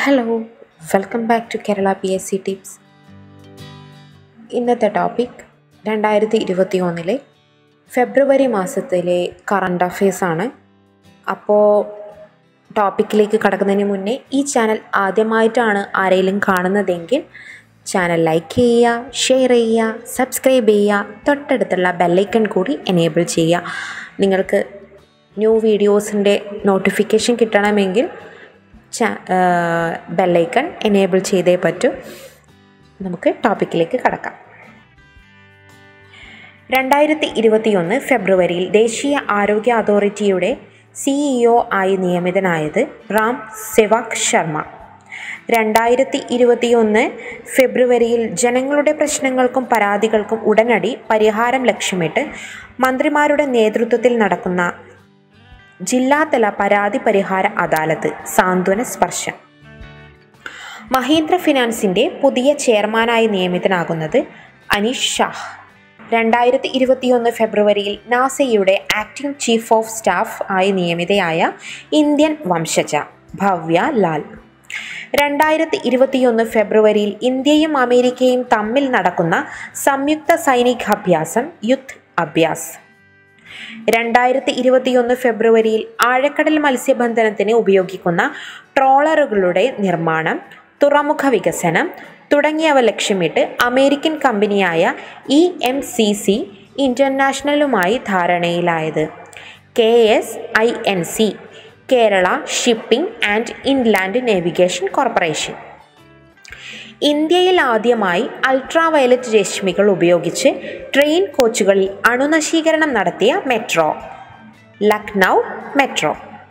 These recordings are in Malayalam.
hello welcome back to Kerala P S C tips ഇന്നത്തെ ടോപ്പിക് രണ്ടായിരത്തി ഇരുപത്തി ഒന്നിലെ ഫെബ്രുവരി മാസത്തിലെ കറണ്ട് അഫയേഴ്സാണ് അപ്പോൾ ടോപ്പിക്കിലേക്ക് കടക്കുന്നതിന് മുന്നേ ഈ ചാനൽ ആദ്യമായിട്ടാണ് ആരെങ്കിലും കാണുന്നതെങ്കിൽ ചാനൽ ലൈക്ക് ചെയ്യുക ഷെയർ ചെയ്യുക സബ്സ്ക്രൈബ് ചെയ്യുക തൊട്ടടുത്തുള്ള ബെല്ലൈക്കൺ കൂടി എനേബിൾ ചെയ്യുക നിങ്ങൾക്ക് ന്യൂ വീഡിയോസിൻ്റെ നോട്ടിഫിക്കേഷൻ കിട്ടണമെങ്കിൽ ചാ ബെല്ലൈക്കൺ എനേബിൾ ചെയ്തേ പറ്റൂ നമുക്ക് ടോപ്പിക്കിലേക്ക് കടക്കാം രണ്ടായിരത്തി ഇരുപത്തിയൊന്ന് ഫെബ്രുവരിയിൽ ദേശീയ ആരോഗ്യ അതോറിറ്റിയുടെ സിഇഒ ആയി നിയമിതനായത് റാം സെവാക് ശർമ്മ രണ്ടായിരത്തി ഇരുപത്തിയൊന്ന് ഫെബ്രുവരിയിൽ ജനങ്ങളുടെ പ്രശ്നങ്ങൾക്കും പരാതികൾക്കും ഉടനടി പരിഹാരം ലക്ഷ്യമിട്ട് മന്ത്രിമാരുടെ നേതൃത്വത്തിൽ നടക്കുന്ന ജില്ലാതല പരാതി പരിഹാര അദാലത്ത് സാന്ത്വന സ്പർശം മഹീന്ദ്ര ഫിനാൻസിന്റെ പുതിയ ചെയർമാനായി നിയമിതനാകുന്നത് അനീഷ് ഷാഹ് രണ്ടായിരത്തി ഇരുപത്തിയൊന്ന് ഫെബ്രുവരിയിൽ നാസയുടെ ആക്ടിംഗ് ചീഫ് ഓഫ് സ്റ്റാഫ് ആയി നിയമിതയായ ഇന്ത്യൻ വംശജ ഭവ്യ ലാൽ രണ്ടായിരത്തി ഇരുപത്തിയൊന്ന് ഫെബ്രുവരിയിൽ ഇന്ത്യയും അമേരിക്കയും തമ്മിൽ നടക്കുന്ന സംയുക്ത സൈനിക അഭ്യാസം യുദ്ധ് അഭ്യാസ് രണ്ടായിരത്തി ഇരുപത്തിയൊന്ന് ഫെബ്രുവരിയിൽ ആഴക്കടൽ മത്സ്യബന്ധനത്തിന് ഉപയോഗിക്കുന്ന ട്രോളറുകളുടെ നിർമ്മാണം തുറമുഖ വികസനം തുടങ്ങിയവ ലക്ഷ്യമിട്ട് അമേരിക്കൻ കമ്പനിയായ ഇ എം സി സി ഇൻ്റർനാഷണലുമായി ധാരണയിലായത് K S I N C Kerala shipping and inland navigation corporation ഇന്ത്യയിൽ ആദ്യമായി അൾട്രാവയലറ്റ് രശ്മികൾ ഉപയോഗിച്ച് ട്രെയിൻ കോച്ചുകളിൽ അണുനശീകരണം നടത്തിയ metro Lucknow metro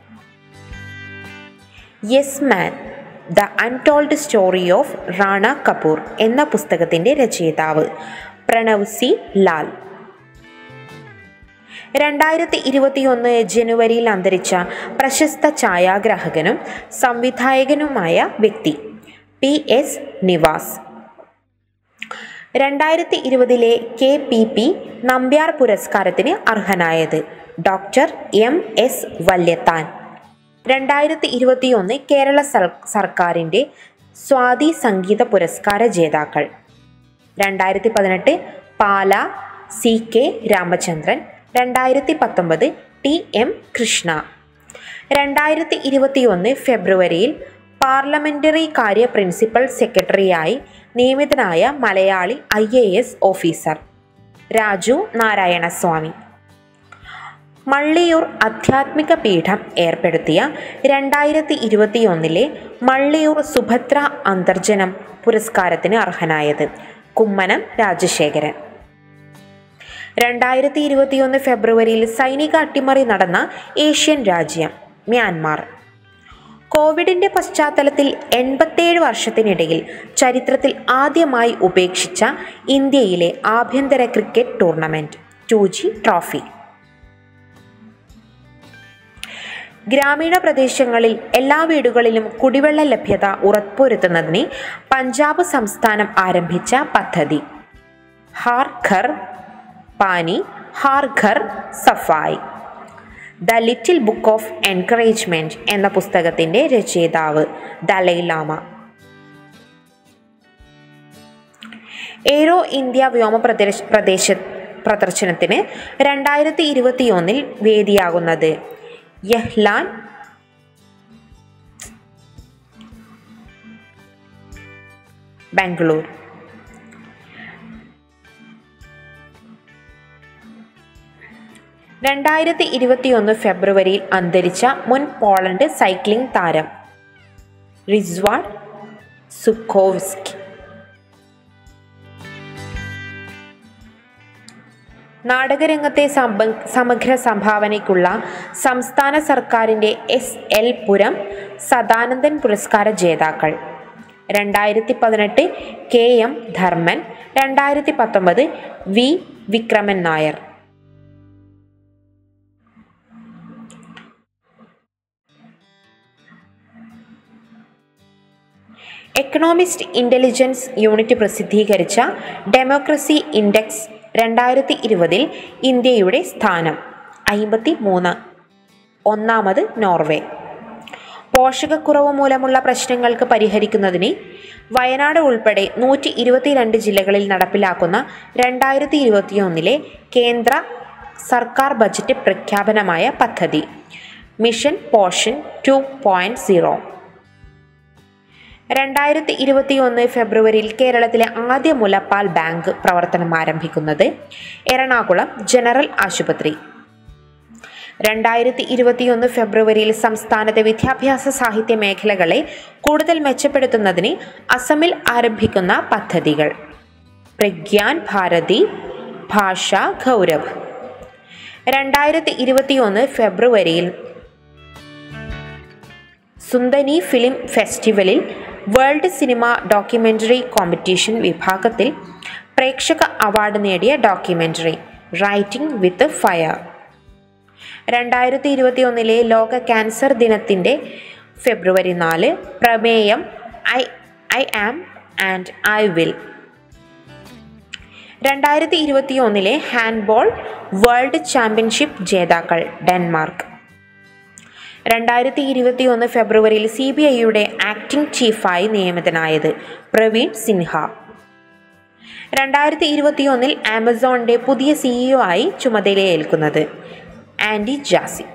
yes man the untold story of Rana Kapoor എന്ന പുസ്തകത്തിൻ്റെ രചയിതാവ് പ്രണവ് സി ലാൽ രണ്ടായിരത്തി ഇരുപത്തിയൊന്ന് ജനുവരിയിൽ അന്തരിച്ച പ്രശസ്ത ഛായാഗ്രാഹകനും സംവിധായകനുമായ വ്യക്തി പി എസ് നിവാസ് രണ്ടായിരത്തി ഇരുപതിലെ കെ പി പി നമ്പ്യാർ പുരസ്കാരത്തിന് അർഹനായത് ഡോക്ടർ എം എസ് വല്യത്താൻ രണ്ടായിരത്തി ഇരുപത്തിയൊന്ന് കേരള സർക്കാരിൻ്റെ സ്വാതി സംഗീത പുരസ്കാര ജേതാക്കൾ രണ്ടായിരത്തി പതിനെട്ട് പാല സി കെ രാമചന്ദ്രൻ രണ്ടായിരത്തി പത്തൊമ്പത് ടി എം കൃഷ്ണ രണ്ടായിരത്തി ഇരുപത്തിയൊന്ന് ഫെബ്രുവരിയിൽ പാർലമെൻ്ററി കാര്യ പ്രിൻസിപ്പൽ സെക്രട്ടറിയായി നിയമിതനായ Malayali I A S officer Raju Narayanaswamy Malliyoor ആധ്യാത്മിക പീഠം ഏർപ്പെടുത്തിയ രണ്ടായിരത്തി ഇരുപത്തിയൊന്നിലെ മള്ളിയൂർ സുഭദ്ര അന്തർജനം പുരസ്കാരത്തിന് അർഹനായത് കുമ്മനം രാജശേഖരൻ രണ്ടായിരത്തി ഇരുപത്തിയൊന്ന് ഫെബ്രുവരിയിൽ സൈനിക അട്ടിമറി നടന്ന ഏഷ്യൻ രാജ്യം മ്യാൻമാർ കോവിഡിന്റെ പശ്ചാത്തലത്തിൽ എൺപത്തേഴ് വർഷത്തിനിടയിൽ ചരിത്രത്തിൽ ആദ്യമായി ഉപേക്ഷിച്ച ഇന്ത്യയിലെ ആഭ്യന്തര ക്രിക്കറ്റ് ടൂർണമെന്റ് ടു ജി ട്രോഫി ഗ്രാമീണ പ്രദേശങ്ങളിൽ എല്ലാ വീടുകളിലും കുടിവെള്ള ലഭ്യത ഉറപ്പുവരുത്തുന്നതിന് പഞ്ചാബ് സംസ്ഥാനം ആരംഭിച്ച പദ്ധതി Har Ghar Pani Har Ghar Safai the little book of encouragement എന്ന പുസ്തകത്തിൻ്റെ രചയിതാവ് ദലൈലാമ എയ്റോ ഇന്ത്യ വ്യോമ പ്രദേശ പ്രദേശ പ്രദർശനത്തിന് രണ്ടായിരത്തി ഇരുപത്തിയൊന്നിൽ വേദിയാകുന്നത് യഹ്ലാൻ ബാംഗ്ലൂർ രണ്ടായിരത്തി ഇരുപത്തിയൊന്ന് ഫെബ്രുവരിയിൽ അന്തരിച്ച മുൻ പോളണ്ട് സൈക്ലിംഗ് താരം റിസ്വാഡ് സുക്കോവ്സ്കി നാടകരംഗത്തെ സമഗ്ര സംഭാവനയ്ക്കുള്ള സംസ്ഥാന സർക്കാരിൻ്റെ എസ് എൽ പുരം സദാനന്ദൻ പുരസ്കാര ജേതാക്കൾ രണ്ടായിരത്തി പതിനെട്ട് കെ എം ധർമ്മൻ രണ്ടായിരത്തി പത്തൊമ്പത് V Vikraman Nair Economist Intelligence Unit പ്രസിദ്ധീകരിച്ച ഡെമോക്രസി ഇൻഡെക്സ് രണ്ടായിരത്തി ഇരുപതിൽ ഇന്ത്യയുടെ സ്ഥാനം അയിമ്പത്തി മൂന്ന് ഒന്നാമത് നോർവേ പോഷകക്കുറവ് മൂലമുള്ള പ്രശ്നങ്ങൾക്ക് പരിഹരിക്കുന്നതിന് വയനാട് ഉൾപ്പെടെ നൂറ്റി ഇരുപത്തിരണ്ട് ജില്ലകളിൽ നടപ്പിലാക്കുന്ന രണ്ടായിരത്തി ഇരുപത്തിയൊന്നിലെ കേന്ദ്ര സർക്കാർ ബജറ്റ് പ്രഖ്യാപനമായ പദ്ധതി mission Poshan two point zero രണ്ടായിരത്തി ഇരുപത്തിയൊന്ന് ഫെബ്രുവരിയിൽ കേരളത്തിലെ ആദ്യ മുലപ്പാൽ ബാങ്ക് പ്രവർത്തനം ആരംഭിക്കുന്നത് എറണാകുളം ജനറൽ ആശുപത്രി രണ്ടായിരത്തി ഇരുപത്തിയൊന്ന് ഫെബ്രുവരിയിൽ സംസ്ഥാനത്തെ വിദ്യാഭ്യാസ സാഹിത്യ മേഖലകളെ കൂടുതൽ മെച്ചപ്പെടുത്തുന്നതിന് അസമിൽ ആരംഭിക്കുന്ന പദ്ധതികൾ പ്രഗ്യാൻ ഭാരതി ഭാഷ ഗൗരവ് രണ്ടായിരത്തി ഇരുപത്തിയൊന്ന് ഫെബ്രുവരിയിൽ സുന്ദനി ഫിലിം ഫെസ്റ്റിവലിൽ വേൾഡ് സിനിമ ഡോക്യുമെൻ്ററി കോമ്പറ്റീഷൻ വിഭാഗത്തിൽ പ്രേക്ഷക അവാർഡ് നേടിയ ഡോക്യുമെൻ്ററി റൈറ്റിംഗ് വിത്ത് ഫയർ രണ്ടായിരത്തി ഇരുപത്തി ഒന്നിലെ ലോക ക്യാൻസർ ദിനത്തിൻ്റെ ഫെബ്രുവരി നാല് പ്രമേയം I I am and I will രണ്ടായിരത്തി ഇരുപത്തി ഒന്നിലെ ഹാൻഡ്ബോൾ വേൾഡ് ചാമ്പ്യൻഷിപ്പ് ജേതാക്കൾ ഡെൻമാർക്ക് രണ്ടായിരത്തി ഇരുപത്തി ഒന്ന് ഫെബ്രുവരിയിൽ സി ബി ഐയുടെ ആക്ടിംഗ് ചീഫായി നിയമിതനായത് പ്രവീൺ സിൻഹ രണ്ടായിരത്തി ഇരുപത്തിയൊന്നിൽ ആമസോണിൻ്റെ പുതിയ സിഇഒ ആയി ചുമതലയേൽക്കുന്നത് ആൻഡി ജാസി